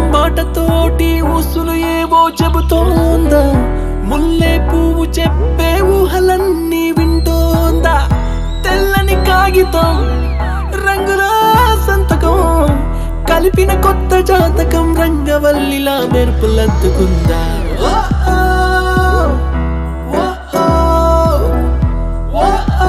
మాటతోటి ఊసులు ఏవో చెబుతోందా ముల్లే పువ్వు చెప్పే ఊహలన్నీ వింటోందా తెల్లని కాగితం రంగుల సంతకం కలిపిన కొత్త జాతకం రంగవల్లిలా మెరుపులద్దుకుందా ఓ ఓ, ఓ ఓ, ఓ ఓ.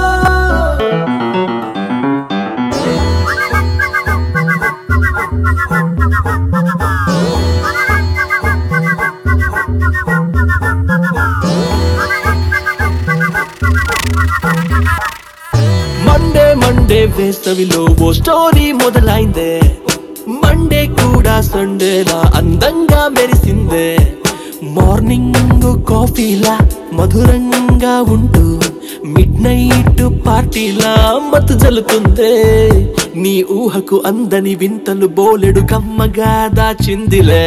మండే మండే వేసవిలో ఓ స్టోరీ మొదలైందే మండే కూడా సండేలా అందంగా మెరిసిందే మార్నింగ్ కాఫీలా మధురంగా ఉంటూ మిడ్ నైట్ పార్టీలా మత్తు జలుతుందే నీ ఊహకు అందని వింతలు బోలెడు కమ్మగా దాచిందిలే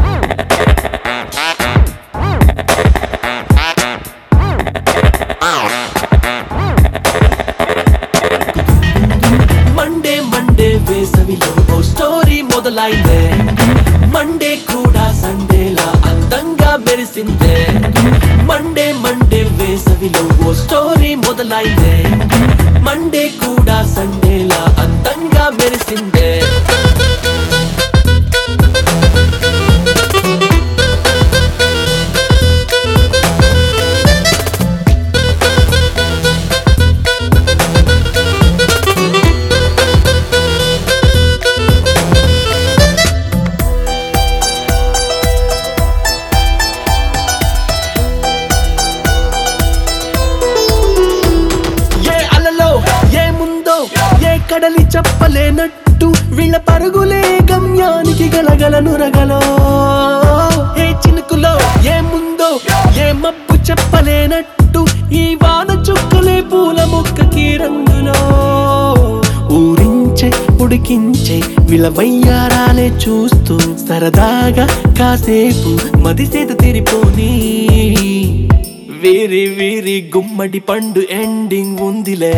మండే మండే వేసవిలో ఓ స్టోరీ మొదలైందే మండే కూడా సండేలా అందంగా మెరిసిందే మండే మండే వేసవిలో ఓ స్టోరీ మొదలైందే మండే కూడా సండేలా అందంగా మెరిసిందే ఏ అలలో ఏ ముందో ఏ కడలి చెప్పలేనట్టు వీళ్ళ పరుగులే గమ్యానికి గలగలను రగలో ఏ చినుకులో ఏ ముందో ఏ మబ్బు చెప్పలేనట్టు ఈ వాన చుక్కలే పూల మొక్కకి రంగులో ఊరించే ఉడికించే విలవయ్యారాలే చూస్తూ సరదాగా కాసేపు మదిసేద తిరిపోనీ వీరి వీరి గుమ్మడి పండు ఎండింగ్ ఉందిలే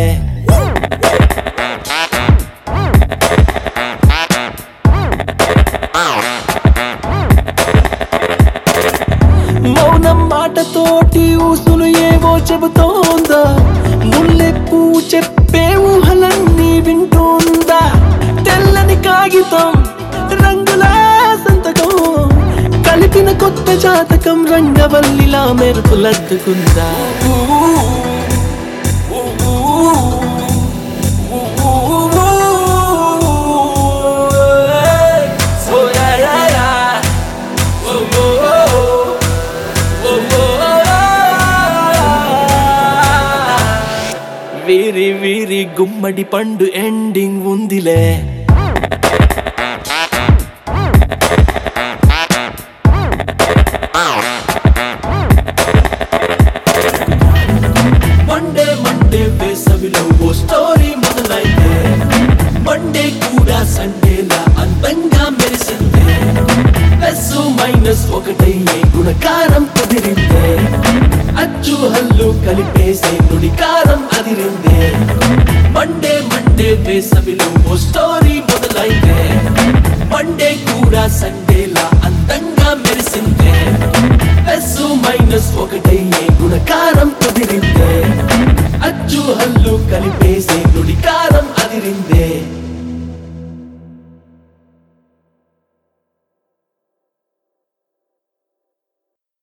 మౌనం మాటతోటి ఊసులు ఏవో చెబుతోందా ముల్లెప్పు చెప్పే ఊహలన్నీ వింటోందా తెల్లని కాగితం రంగుల సంతకం కలిపిన కొత్త జాతకం రంగవల్లిలా మెరుపులద్దుకుందా Oh yeah yeah yeah Oh oh oh వీరి వీరి గుమ్మడి పండు ఎండింగ్ ఉందిలే మండే మండే వేసవిలో ఓ స్టోరీ మొదలైందే మండే కూడా సండేలా అందంగా మెరిసిందే ప్లస్ మైనస్ ఒకటయ్యే గుణకారం కుదిరిందే అచ్చు హల్లు కలిపేసే నుడికారం అదిరిందే మండే మండే వేసవిలో ఓ స్టోరీ మొదలైందే మండే కూడా సండేలా అందంగా మెరిసిందే ప్లస్ మైనస్ ఒకటయ్యే గుణకారం కుదిరిందే అచ్చు హల్లు కలిపేసే నుడికారం అదిరిందే